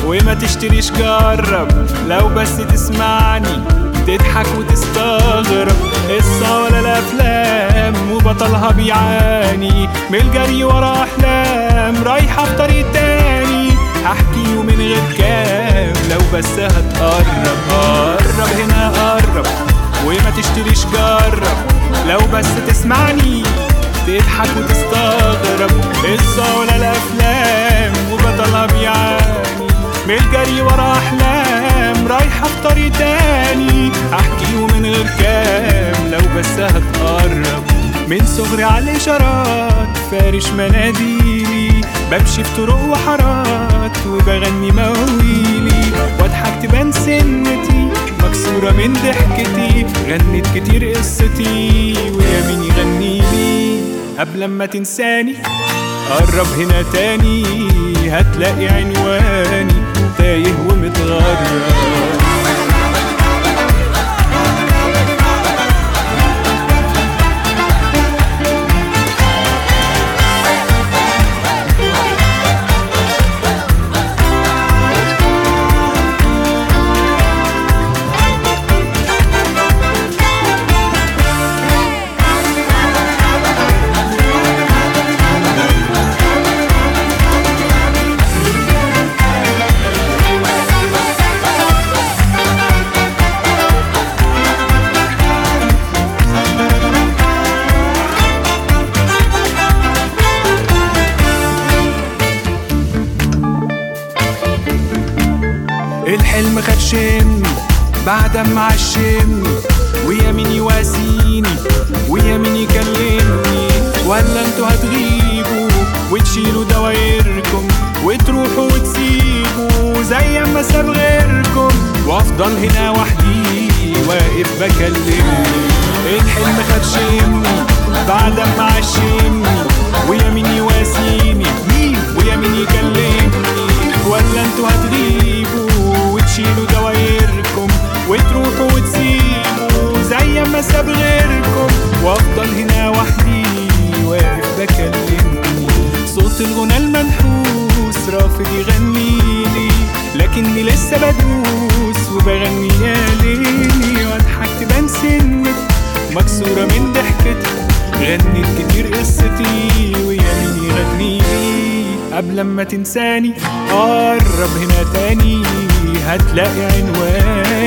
وما تشتريش جرب لو بس تسمعني تضحك وتستغرب قصة ولا الأفلام وبطلها بيعاني من الجري ورا أحلام رايحة في طريق تاني هحكي ومن غير كام لو بس هتقرب قرب هنا قرب وما تشتريش جرب لو بس تسمعني تضحك وتستغرب قصة ولا الأفلام وبطلها بيعاني من الجري ورا أحلام رايحة في طريق تاني أحكي ومن غير كام لو بس هتقرب من صغري على الإشارات فارش مناديلي بمشي في طرق وحارات وبغني مواويلي واضحك تبان سنتي مكسورة من ضحكتي غنت كتير قصتي ويا مين يغنيلي قبل ما تنساني قرب هنا تاني هتلاقي عنواني تايه ومتغرب الحلم خد شم بعد ما عشم ويا مين يواسيني ويا مين يكلمني ولا انتوا هتغيبوا وتشيلوا دوايركم وتروحوا وتسيبوا زي ما ساب غيركم وافضل هنا وحدي واقف بكلمني الحلم خد شم بعد ما عشمني ويا مين يواسيني مين ويا مين يكلمني ولا انتوا هتغيبوا وتشيلوا دوايركم وتروحوا وتسيبوا زي ما ساب غيركم وافضل هنا وحدي واقف بكلمني صوت الغنى المنحوس رافض يغنيلي لكني لسه بدوس وبغني يا ليلي واضحك تبان سنتي مكسورة من ضحكتي غنت كتير قصتي ويا مين يغنيلي قبل ما تنساني قرب هنا تاني هتلاقي عنوان